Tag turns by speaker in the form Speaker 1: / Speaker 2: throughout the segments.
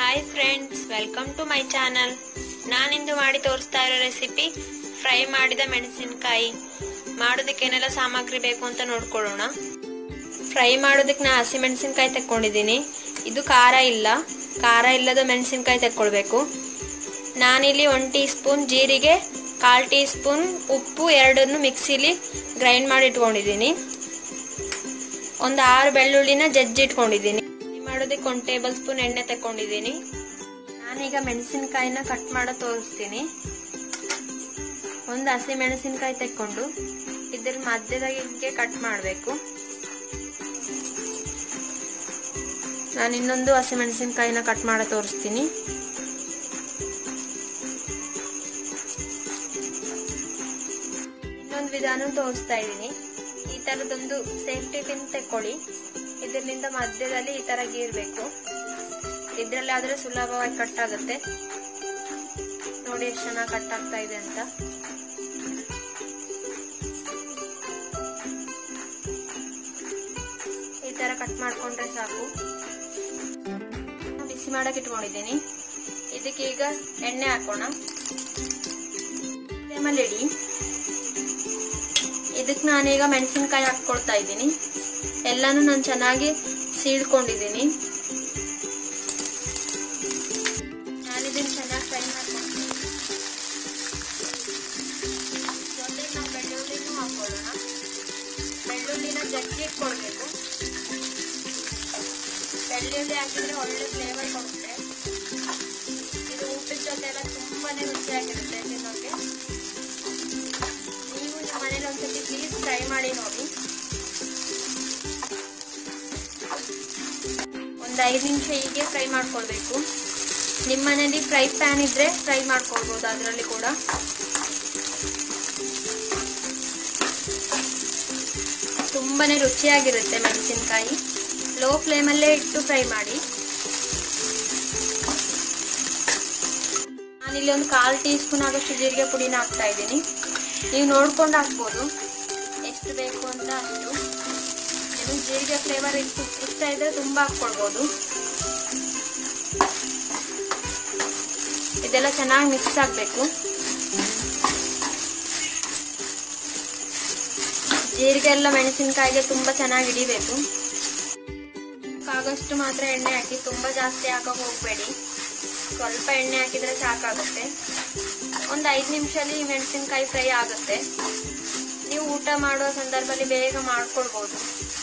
Speaker 1: hi friends welcome to my channel ನಾನಿಂದು ಮಾಡಿ ತೋರಿಸ್ತಾ ಇರೋ ರೆಸಿಪಿ ಫ್ರೈ ಮಾಡಿದ ಮೆಣಸಿನಕಾಯಿ ಮಾಡೋದಕ್ಕೆ ಏನೆಲ್ಲ ಸಾಮಗ್ರಿ ಬೇಕು ಅಂತ ನೋಡ್ಕೊಳ್ಳೋಣ ಫ್ರೈ ಮಾಡೋದಕ್ಕೆ ನಾ ಹಸಿ ಮೆಣಸಿನಕಾಯಿ ತೆಕ್ಕೊಂಡಿದ್ದೀನಿ ಇದು ಖಾರ ಇಲ್ಲ ಖಾರ ಇಲ್ಲದ ಮೆಣಸಿನಕಾಯಿ ತೆಕ್ಕೊಳ್ಬೇಕು ನಾನಿಲ್ಲಿ ಒನ್ ಟೀ ಸ್ಪೂನ್ ಜೀರಿಗೆ ಕಾಲು ಟೀ ಸ್ಪೂನ್ ಉಪ್ಪು ಎರಡನ್ನು ಮಿಕ್ಸಿಲಿ ಗ್ರೈಂಡ್ ಮಾಡಿ ಇಟ್ಕೊಂಡಿದ್ದೀನಿ ಒಂದು ಆರು ಬೆಳ್ಳುಳ್ಳಿನ ಜಜ್ಜಿ ಇಟ್ಕೊಂಡಿದ್ದೀನಿ ಫ್ರೈ ಮಾಡೋದಕ್ಕೆ ಒಂದು ಟೇಬಲ್ ಸ್ಪೂನ್ ಎಣ್ಣೆ ತಕೊಂಡಿದ್ದೀನಿ ನಾನೀಗ ಮೆಣಸಿನಕಾಯಿನ ಕಟ್ ಮಾಡೋ ತೋರಿಸ್ತೀನಿ ಒಂದು ಹಸಿ ಮೆಣಸಿನಕಾಯಿ ತೆಕ್ಕೊಂಡು ಇದ್ರ ಮಧ್ಯದಾಗೆ ಕಟ್ ಮಾಡಬೇಕು ನಾನು ಇನ್ನೊಂದು ಹಸಿ ಮೆಣಸಿನಕಾಯಿನ ಕಟ್ ಮಾಡೋ ತೋರಿಸ್ತೀನಿ ಇನ್ನೊಂದು ವಿಧಾನ ತೋರಿಸ್ತಾ ಇದ್ದೀನಿ ಈ ತರದೊಂದು ಸೇಫ್ಟಿ ಪಿನ್ ತೆಕ್ಕೊಳ್ಳಿ ಇದರಿಂದ ಮಧ್ಯದಲ್ಲಿ ಈ ತರ ಗೀರ್ಬೇಕು ಇದ್ರಲ್ಲಿ ಆದ್ರೆ ಸುಲಭವಾಗಿ ಕಟ್ ಆಗುತ್ತೆ ನೋಡಿ ಎಷ್ಟು ಚೆನ್ನಾಗಿ ಕಟ್ ಆಗ್ತಾ ಇದೆ ಅಂತ ಈ ತರ ಕಟ್ ಮಾಡ್ಕೊಂಡ್ರೆ ಸಾಕು ಬಿಸಿ ಮಾಡಕ್ ಇಟ್ಕೊಂಡಿದ್ದೀನಿ ಇದಕ್ಕೆ ಈಗ ಎಣ್ಣೆ ಹಾಕೋಣ ಟೈಮಲ್ಲಿ ಇಡಿ ಇದಕ್ಕೆ ನಾನೀಗ ಮೆಣಸಿನ್ಕಾಯಿ ಹಾಕ್ಕೊಳ್ತಾ ಇದ್ದೀನಿ ಎಲ್ಲಾನು ನಾನು ಚೆನ್ನಾಗಿ ಸೀಳ್ಕೊಂಡಿದ್ದೀನಿ ನಾನಿದನ್ನು ಚೆನ್ನಾಗಿ ಫ್ರೈ ಮಾಡ್ಕೊಂಡು ಜೊತೆಗೆ ನಾವು ಬೆಳ್ಳುಳ್ಳಿನೂ ಹಾಕೊಳ್ಳೋಣ ಬೆಳ್ಳುಳ್ಳಿನ ಜಜ್ಜಿ ಇಟ್ಕೊಳ್ಬೇಕು ಬೆಳ್ಳುಳ್ಳಿ ಹಾಕಿದ್ರೆ ಒಳ್ಳೆ ಫ್ಲೇವರ್ ಕೊಡುತ್ತೆ ಇದು ಊಟದ ಜೊತೆ ಎಲ್ಲ ತುಂಬಾನೇ ರುಚಿಯಾಗಿರುತ್ತೆ ತಿನ್ನೋಕೆ ನೀವು ನಿಮ್ಮ ಮನೇಲಿ ಒಂದ್ಸತಿ ಪ್ಲೀಸ್ ಟ್ರೈ ಮಾಡಿ ನೋಡಿ ಒಂದು ಐದು ನಿಮಿಷ ಹೀಗೆ ಫ್ರೈ ಮಾಡ್ಕೊಳ್ಬೇಕು ನಿಮ್ಮ ಮನೇಲಿ ಫ್ರೈ ಪ್ಯಾನ್ ಇದ್ರೆ ಫ್ರೈ ಮಾಡ್ಕೊಳ್ಬೋದು ಅದರಲ್ಲಿ ಕೂಡ ತುಂಬಾನೇ ರುಚಿಯಾಗಿರುತ್ತೆ ಮೆಣಸಿನಕಾಯಿ ಲೋ ಫ್ಲೇಮಲ್ಲೇ ಇಟ್ಟು ಫ್ರೈ ಮಾಡಿ ನಾನಿಲ್ಲಿ ಒಂದು ಕಾಲು ಟೀ ಸ್ಪೂನ್ ಆಗೋಷ್ಟು ಜೀರಿಗೆ ಪುಡಿನ ಹಾಕ್ತಾ ಇದ್ದೀನಿ ನೀವು ನೋಡ್ಕೊಂಡು ಹಾಕ್ಬೋದು ಎಷ್ಟು ಬೇಕು ಅಂತ ಅಷ್ಟು ನಿಮಗೆ ಜೀರಿಗೆ ಫ್ಲೇವರ್ ಇಷ್ಟು ಇಷ್ಟ ಇದ್ರೆ ತುಂಬ ಹಾಕ್ಕೊಳ್ಬೋದು ಇದೆಲ್ಲ ಚೆನ್ನಾಗಿ ಮಿಕ್ಸ್ ಆಗಬೇಕು ಜೀರಿಗೆ ಎಲ್ಲ ಮೆಣಸಿನಕಾಯಿಗೆ ತುಂಬ ಚೆನ್ನಾಗಿ ಹಿಡಿಬೇಕು ಆಗೋಷ್ಟು ಮಾತ್ರ ಎಣ್ಣೆ ಹಾಕಿ ತುಂಬ ಜಾಸ್ತಿ ಹಾಕಕ್ಕೆ ಹೋಗಬೇಡಿ ಸ್ವಲ್ಪ ಎಣ್ಣೆ ಹಾಕಿದ್ರೆ ಸಾಕಾಗುತ್ತೆ ಒಂದು ಐದು ನಿಮಿಷದಲ್ಲಿ ಮೆಣಸಿನಕಾಯಿ ಫ್ರೈ ಆಗುತ್ತೆ ನೀವು ಊಟ ಮಾಡೋ ಸಂದರ್ಭದಲ್ಲಿ ಬೇಗ ಮಾಡ್ಕೊಳ್ಬೋದು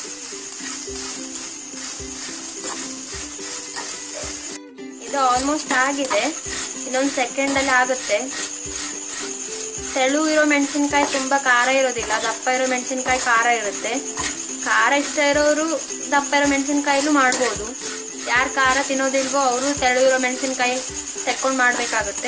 Speaker 1: ಇದು ಆಲ್ಮೋಸ್ಟ್ ಆಗಿದೆ ಇನ್ನೊಂದು ಸೆಕೆಂಡಲ್ಲಿ ಆಗುತ್ತೆ ತೆಳು ಇರೋ ಮೆಣಸಿನ್ಕಾಯಿ ತುಂಬ ಖಾರ ಇರೋದಿಲ್ಲ ದಪ್ಪ ಇರೋ ಮೆಣಸಿನ್ಕಾಯಿ ಖಾರ ಇರುತ್ತೆ ಖಾರ ಇಷ್ಟ ಇರೋರು ದಪ್ಪ ಇರೋ ಮೆಣಸಿನ್ಕಾಯಿಲೂ ಮಾಡ್ಬೋದು ಯಾರು ಖಾರ ತಿನ್ನೋದಿಲ್ವೋ ಅವರು ತೆಳು ಇರೋ ಮೆಣಸಿನ್ಕಾಯಿ ತೆಕ್ಕೊಂಡು ಮಾಡಬೇಕಾಗುತ್ತೆ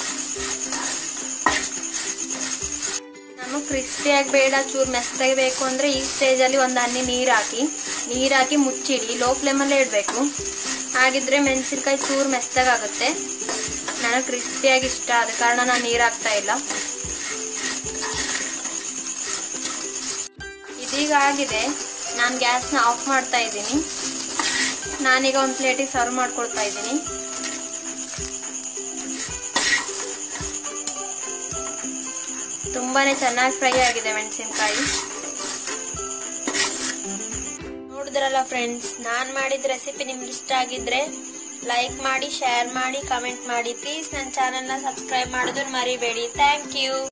Speaker 1: ನಮಗೆ ಕ್ರಿಸ್ಪಿಯಾಗಿ ಬೇಡ ಚೂರು ಮೆತ್ತಗೆ ಬೇಕು ಅಂದರೆ ಈ ಸ್ಟೇಜಲ್ಲಿ ಒಂದು ಹನಿ ನೀರು ಹಾಕಿ ನೀರು ಹಾಕಿ ಮುಚ್ಚಿಡಿ ಲೋ ಫ್ಲೇಮಲ್ಲೇ ಇಡಬೇಕು ಹಾಗಿದ್ರೆ ಮೆಣಸಿನ್ಕಾಯಿ ಚೂರು ಮೆತ್ತಗಾಗುತ್ತೆ ನನಗೆ ಕ್ರಿಸ್ಪಿಯಾಗಿ ಇಷ್ಟ ಆದ ಕಾರಣ ನಾನು ನೀರು ಹಾಕ್ತಾ ಇಲ್ಲ ಇದೀಗ ಆಗಿದೆ ನಾನು ಗ್ಯಾಸ್ನ ಆಫ್ ಮಾಡ್ತಾ ಇದ್ದೀನಿ ನಾನೀಗ ಒಂದು ಪ್ಲೇಟಿಗೆ ಸರ್ವ್ ಮಾಡ್ಕೊಳ್ತಾ ಇದ್ದೀನಿ ತುಂಬಾನೇ ಚೆನ್ನಾಗಿ ಫ್ರೈ ಆಗಿದೆ ಮೆಣಸಿನಕಾಯಿ ನೋಡಿದ್ರಲ್ಲ ಫ್ರೆಂಡ್ಸ್ ನಾನು ಮಾಡಿದ ರೆಸಿಪಿ ನಿಮ್ಗೆ ಇಷ್ಟ ಆಗಿದ್ರೆ ಲೈಕ್ ಮಾಡಿ ಶೇರ್ ಮಾಡಿ ಕಮೆಂಟ್ ಮಾಡಿ ಪ್ಲೀಸ್ ನನ್ನ ಚಾನಲ್ನ ಸಬ್ಸ್ಕ್ರೈಬ್ ಮಾಡೋದನ್ನ ಮರಿಬೇಡಿ ಥ್ಯಾಂಕ್ ಯು